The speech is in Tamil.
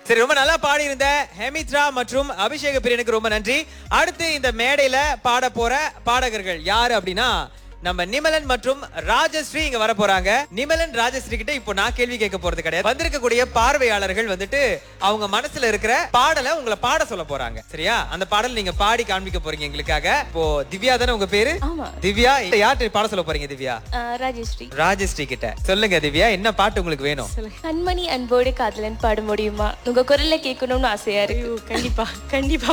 சரி ரொம்ப நல்லா பாடி இருந்த ஹெமித்ரா மற்றும் அபிஷேக பிரியனுக்கு ரொம்ப நன்றி அடுத்து இந்த மேடையில பாட போற பாடகர்கள் யாரு அப்படின்னா நம்ம நிமலன் மற்றும் ராஜஸ்ரீ இங்க வர போறாங்க நிமலன் ராஜஸ்ரீ கிட்ட இப்போ நான் கேள்வி கேட்க போறது கிடையாது வந்திருக்கக்கூடிய பார்வையாளர்கள் வந்துட்டு அவங்க மனசுல இருக்கிற பாடலை உங்களை பாட சொல்ல போறாங்க சரியா அந்த பாடல் நீங்க பாடி காண்பிக்க போறீங்க எங்களுக்காக இப்போ திவ்யா தானே உங்க பேரு ஆமா திவ்யா யார்கிட்ட பாட சொல்ல போறீங்க திவ்யா ஆ, ராஜஸ்ரீ ராஜஸ்ரீ கிட்ட சொல்லுங்க திவ்யா என்ன பாட்டு உங்களுக்கு வேணும் கண்மணி அன்போடு காதலன் பாட முடியுமா உங்க குரல்ல கேட்கணும்னு ஆசையா இருக்கு ஐயோ கண்டிப்பா கண்டிப்பா